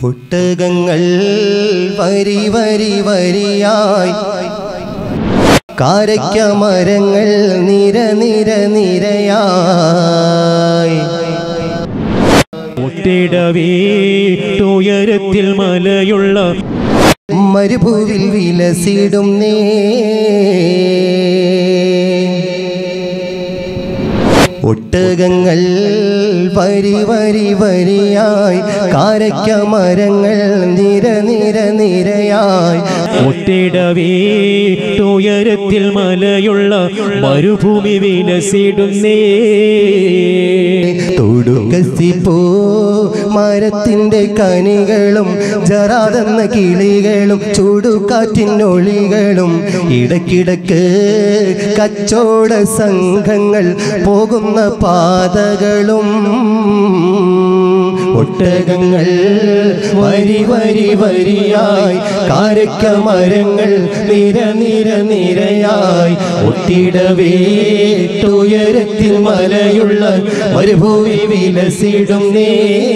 ഒട്ടകങ്ങൾ വരി വരി വരിയായി കാരയ്ക്ക മരങ്ങൾ നിര നിര നിരയായി മുട്ടിട വീട്ടുയരത്തിൽ മലയുള്ള മരുഭൂവിൽ വിലസിടും നേ ഒട്ടകങ്ങൾ വരി വരി വരിയായി കാരയ്ക്ക മരങ്ങൾ നിര നിര നിരയായി മുട്ടിട വീട്ടുയരത്തിൽ മലയുള്ള മരുഭൂമി വിലസിടുന്നേ തൊടുക്കസിപ്പോ മരത്തിന്റെ കനികളും ജറാതെന്ന കിളികളും ചൂടുകാറ്റിനൊളികളും ഇടക്കിടക്ക് കച്ചോട സംഘങ്ങൾ പോകുന്ന പാതകളും ഒട്ടകങ്ങൾ വരി വരി വരിയായി കാരക്ക മരങ്ങൾ നിര നിര നിരയായി ഒട്ടിടവേട്ടുയരത്തിൽ മലയുള്ള മരുഭൂമി വിലസിടും നേ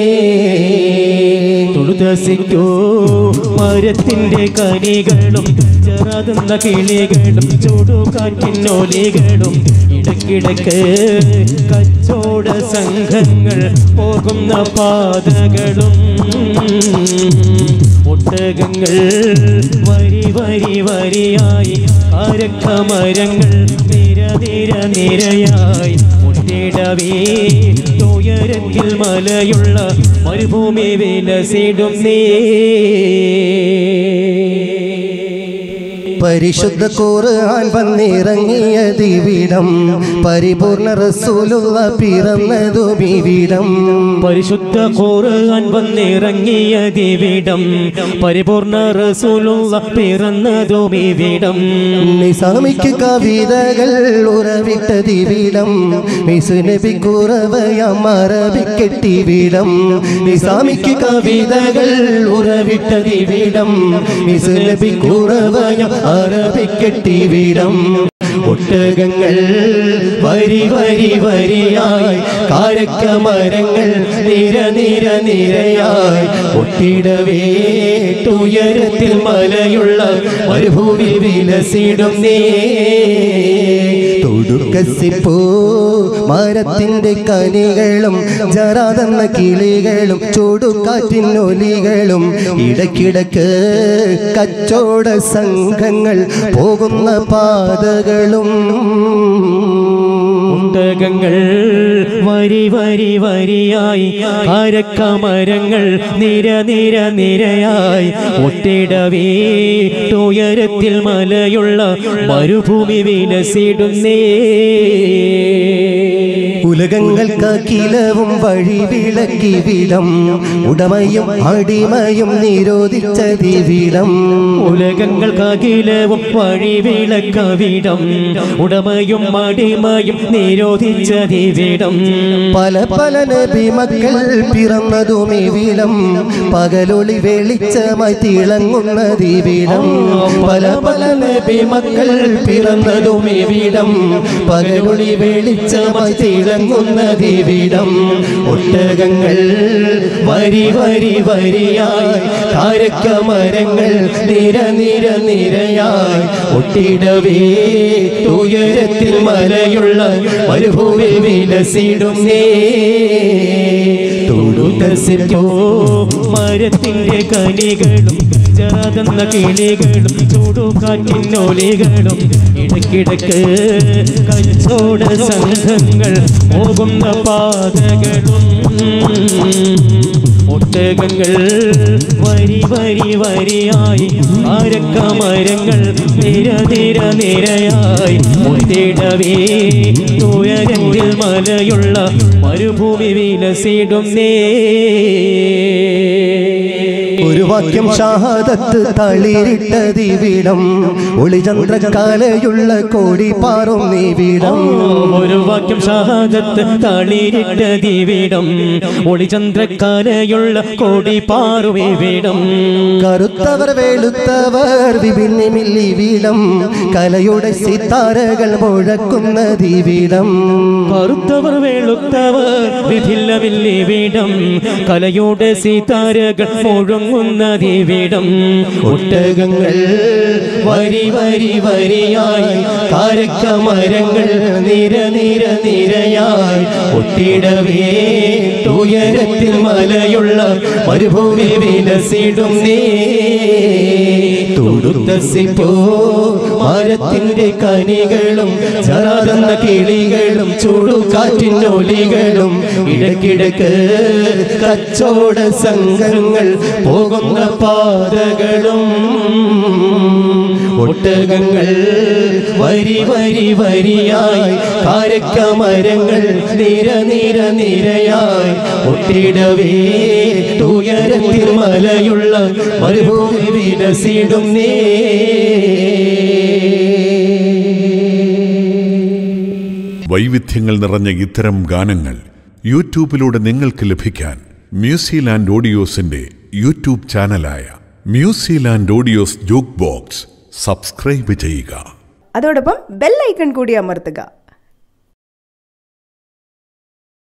തുളുതസിക്കോ മരത്തിന്റെ കനികളും ചെറുതുന്ന കിളികളും ചൂടുകാറ്റിനൊലികളും ഇടക്കിടക്ക് കച്ചോട സംഘങ്ങൾ പോകുന്ന പാതകളും ഒട്ടകങ്ങൾ വരി വരി വരിയായി കാരക്ക മരങ്ങൾ നിര നിര നിരയായി മുട്ടിടവേ ഉയരത്തിൽ മലയുള്ള മരുഭൂമി വിലസിടും നീ പരിശുദ്ധ ഖുർആൻ വന്നിറങ്ങിയ ദിവിടം പരിപൂർണ റസൂലുള്ള പിറന്നതു വിവിടം പരിശുദ്ധ ഖുർആൻ വന്നിറങ്ങിയ ദിവിടം പരിപൂർണ റസൂലുള്ള പിറന്നതും ഇവിടം നിസാമിക്ക് കവിതകൾ ഉറവിട്ട ദിവിടം മിസുനബി കുറവയം അറബിക്കെട്ടിവിടം നിസാമിക്ക് കവിതകൾ ഉറവിട്ട ദിവിടം മിസുനബി കുറവയം അറബിക്കെട്ടിവിടം ഒട്ടകങ്ങൾ വരി വരി വരിയായി കാരക്ക മരങ്ങൾ നിര നിര നിരയായി ഒട്ടിടവേട്ടുയരത്തിൽ മലയുള്ള മരുഭൂമി വിലസിടും നേ തൊടുക്കസിപ്പോ മരത്തിന്റെ കനികളും ജറാതെന്ന കിളികളും ചൂടുകാറ്റിനൊലികളും ഇടക്കിടക്ക് കച്ചോട സംഘങ്ങൾ പോകുന്ന പാതകളും ഒട്ടകങ്ങൾ വരി വരി വരിയായി കാരക്കമരങ്ങൾ നിര നിര നിരയായി ഒട്ടിടവേ ഉയരത്തിൽ മലയുള്ള മരുഭൂമി വിലസിടുന്നേ ഉലകങ്ങൾക്കഖിലവും വഴി വിളക്കി വിടം ഉടമയും അടിമയും നിരോധിച്ച ദിവിടം ഉലകങ്ങൾക്കകിലവും വഴി വിളക്കവിടം ഉടമയും അടിമയും നിരോധിച്ച ദിവിടം പല പല നബി മക്കൾ പിറന്നതും ഇവിടം പകലൊളി വെളിച്ചമായി തിളങ്ങുന്ന ദിവിടം പല പല നബി മക്കൾ പിറന്നതും ഇവിടം പകലൊളി വെളിച്ചമായി തിളങ്ങുന്ന ദിവിടം ഒട്ടകങ്ങൾ വരി വരി വരിയായി കാരക്ക മരങ്ങൾ നിര നിര നിരയായി ഒട്ടിടവേ ഉയരത്തിൽ മലയുള്ള മരുഭൂമി വിലസിടും നേ തൊടുതസിപ്പോ മരത്തിന്റെ കനികളും ജാതെന്ന കിളികളും ചൂടുകാറ്റിനൊലികളും ഇടക്കിടക്ക് കച്ചോട സംഘങ്ങൾ പോകുന്ന പാതകളും ഒട്ടകങ്ങൾ വരി വരി വരിയായി ആരക്കമരങ്ങൾ നിര നിര നിരയായി മുത്തിടവേ ഉയരത്തിൽ മലയുള്ള മരുഭൂമി വിലസിടും നേ ഒരു വാക്യം ഷാഹദത്ത് തളിരിട്ട ദിവിടം ഒളിചന്ദ്രകാലയുള്ള കോടി പാറും നീവിടം ഒരു വാക്യം ഷഹാദത്ത് തളിരിട്ട ദിവിടം ഒളിചന്ദ്രക്കാലയുള്ള കോടി പാറുവേ വീടം കറുത്തവർ വെളുത്തവർ വിഭിന്നമില്ലി വീടം കലയുടെ സിത്താരകൾ മുഴക്കുന്ന ദിവിടം കറുത്തവർ വെളുത്തവർ വിധില്ലവില്ലി വീടം കലയുടെ സീതാരകൾ മുഴങ്ങുന്ന ദിവിടം ഒട്ടകങ്ങൾ വരി വരി വരിയായി കാരക്കമരങ്ങൾ നിര നിര നിരയായി ഒട്ടിടവേ ഉയരത്തിൽ മലയുള്ള മരുഭൂമി വിലസിടും നീ തുടുത്ത സിപ്പോ മരത്തിന്റെ കനികളും ചറാതെന്ന കിളികളും ചൂടുകാറ്റിനൊലികളും ഇടക്കിടക്ക് കച്ചോട സംഘങ്ങൾ പോകുന്ന പാതകളും ഒട്ടകങ്ങൾ വരി വരി വരിയായി കാരക്കമരങ്ങൾ നിര നിര നിരയായി ഒട്ടിടവേ ഉയരത്തിൽ മലയുള്ള മരുഭൂമി വിലസിടും നീ വൈവിധ്യങ്ങൾ നിറഞ്ഞ ഇത്തരം ഗാനങ്ങൾ യൂട്യൂബിലൂടെ നിങ്ങൾക്ക് ലഭിക്കാൻ മ്യൂസിലാൻഡ് ഓഡിയോസിന്റെ യൂട്യൂബ് ചാനലായ Musiland audios jukebox subscribe ചെയ്യുക അതോടൊപ്പം ബെൽ ഐക്കൺ കൂടി അമർത്തുക